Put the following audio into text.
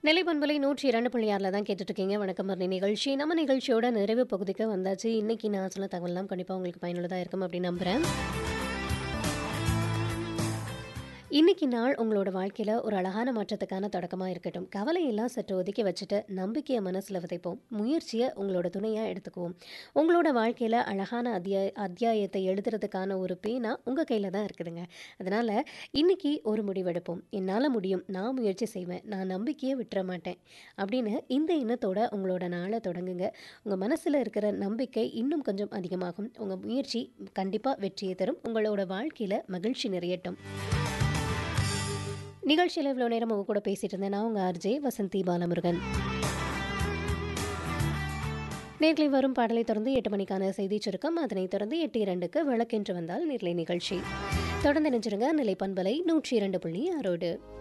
நெல்லை பண்பலை நூற்றி இரண்டு புள்ளி ஆறில் தான் கேட்டுட்டு இருக்கீங்க வணக்கம் மரணி நிகழ்ச்சி நம்ம நிகழ்ச்சியோட நிறைவு பகுதிக்கு வந்தாச்சு இன்னைக்கு நான் சொன்ன தகவல்லாம் கண்டிப்பாக உங்களுக்கு பயனுள்ளதாக இருக்கும் அப்படின்னு நம்புகிறேன் இன்னைக்கு நாள் உங்களோட வாழ்க்கையில் ஒரு அழகான மாற்றத்துக்கான தொடக்கமாக இருக்கட்டும் கவலையெல்லாம் சற்று ஒதுக்கி வச்சுட்டு நம்பிக்கையை மனசில் விதைப்போம் முயற்சியை உங்களோட துணையாக எடுத்துக்குவோம் உங்களோட வாழ்க்கையில் அழகான அத்தியாய அத்தியாயத்தை எழுதுறதுக்கான ஒரு பேனா உங்கள் கையில் தான் இருக்குதுங்க அதனால் இன்னைக்கு ஒரு முடிவெடுப்போம் என்னால் முடியும் நான் முயற்சி செய்வேன் நான் நம்பிக்கையை விட்டுற மாட்டேன் அப்படின்னு இந்த எண்ணத்தோட உங்களோட நாளை தொடங்குங்க உங்கள் மனசில் இருக்கிற நம்பிக்கை இன்னும் கொஞ்சம் அதிகமாகும் உங்கள் முயற்சி கண்டிப்பாக வெற்றியை தரும் உங்களோட வாழ்க்கையில் மகிழ்ச்சி நிறையட்டும் நிகழ்ச்சியில் இவ்வளோ நேரம் உங்க கூட பேசிட்டு இருந்தேன் நான் உங்கள் ஆர்ஜே வசந்தி பாலமுருகன் நேர்களை வரும் பாடலை தொடர்ந்து எட்டு மணிக்கான செய்தி சுருக்கம் அதனைத் தொடர்ந்து எட்டு இரண்டுக்கு விளக்கென்று வந்தால் நேர்லை நிகழ்ச்சி தொடர்ந்து நினைச்சிருங்க நிலை பண்பலை நூற்றி இரண்டு புள்ளி ஆறோடு